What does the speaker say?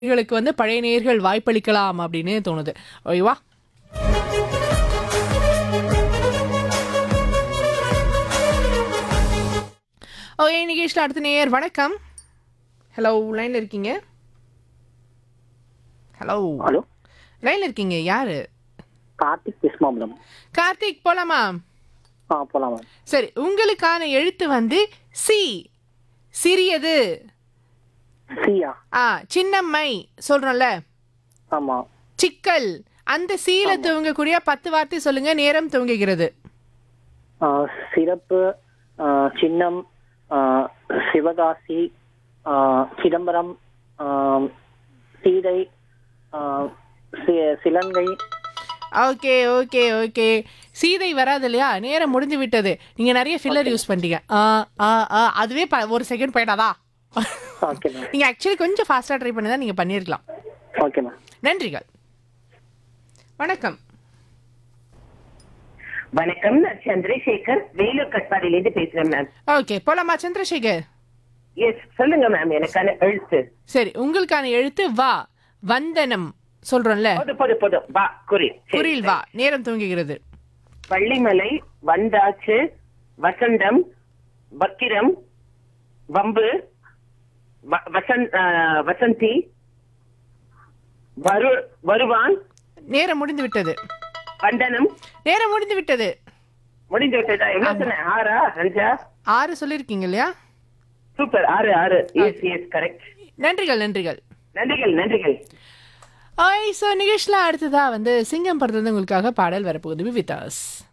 நேயர்களுக்கு வந்து பழைய நேயர்கள் வாய்ப்பளிக்கலாம் அப்படின்னு தோணுது ஓய்வா ஓகே நிகேஷ்ல அடுத்த நேயர் வணக்கம் ஹலோ லைன்ல இருக்கீங்க ஹலோ ஹலோ லைன்ல இருக்கீங்க யாரு கார்த்திக் விஸ்மாபுரம் கார்த்திக் போலாமா ஆ போலாம் மேம் சரி உங்களுக்கான எழுத்து வந்து சி சிறியது சியா ஆ சின்னம்மை சொல்றோம்ல ஆமா சிக்கல் அந்த சீல துவங்கக்கூடிய பத்து வார்த்தை சொல்லுங்க நேரம் துவங்குகிறது ஆ, சிறப்பு ஆ, சின்னம் ஆ, சிவகாசி ஆ, சிதம்பரம் ஆ, சீதை ஆ, சி- சிலங்கை ஓகே ஓகே ஓகே சீதை வராது இல்லையா நேரம் முடிஞ்சு விட்டது நீங்க நிறைய ஃபில்லர் யூஸ் பண்ணிட்டீங்க ஆ ஆ ஆ அதுவே ப- ஒரு செகண்ட் போயிடாதா ஓகே மேம் நீங்க ஆக்சுவலி கொஞ்சம் ஃபாஸ்டா ட்ரை பண்ணி தான் நீங்க பண்ணியிருக்கலாம் ஓகே மேம் நன்றிகள் வணக்கம் வணக்கம் நான் சந்திரசேகர் வேலூர் கட்பாடியிலேருந்து பேசுறேன் மேம் ஓகே போலாமா சந்திரசேகர் எஸ் சொல்லுங்க மேம் எனக்கான எழுத்து சரி உங்களுக்கான எழுத்து வா வந்தனம் சொல்றோம்ல போது போது போது வா குறி சரி. குரில் வா நேரம் துவங்குகிறது வள்ளிமலை வந்தாச்சு வசந்தம் வக்கிரம் வம்பு வ- வசந்த் ஆ, வசந்தி வரு வருவான் நேரம் முடிந்து விட்டது வந்தனம் நேரம் முடிந்து விட்டது முடிஞ்சு விட்டதா என்ன சொன்னேன் ஆறா அஞ்சா ஆறு சொல்லியிருக்கீங்க இல்லையா சூப்பர் ஆறு ஆறு எஸ் எஸ் கரெக்ட் நன்றிகள் நன்றிகள் நன்றிகள் நன்றிகள் ஐ ஸோ நிகழ்ச்சியில் அடுத்ததா வந்து சிங்கம் படத்துல இருந்து உங்களுக்காக பாடல் வரப்போகுது வித் us